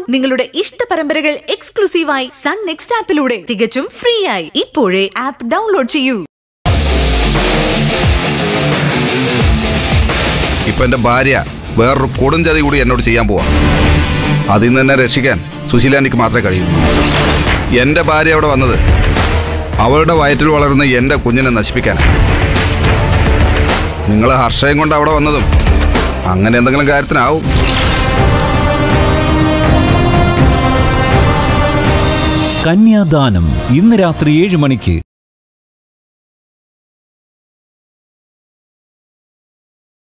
നിങ്ങളുടെ ഇഷ്ട പരമ്പരകൾ എക്സ്ക്ലൂസീവായി സൺ നെക്സ്റ്റ് ആപ്പിലൂടെ തികച്ചും ഫ്രീ ആയി ഇപ്പോഴേ ആപ്പ് ഡൗൺലോഡ് ചെയ്യൂ ഇപ്പൊ എന്റെ ഭാര്യ വേറൊരു കൊടുംചതി കൂടി എന്നോട് ചെയ്യാൻ പോവാ അതിൽ നിന്ന് എന്നെ രക്ഷിക്കാൻ സുശീലാനിക്ക് മാത്രമേ കഴിയൂ എന്റെ ഭാര്യ അവിടെ വന്നത് അവളുടെ വയറ്റിൽ വളരുന്ന എന്റെ കുഞ്ഞിനെ നശിപ്പിക്കാനാണ് നിങ്ങൾ ഹർഷയും കൊണ്ട് അവിടെ വന്നതും അങ്ങനെ എന്തെങ്കിലും കാര്യത്തിനാവും കന്യാദാനം ഇന്ന് രാത്രി ഏഴ് മണിക്ക്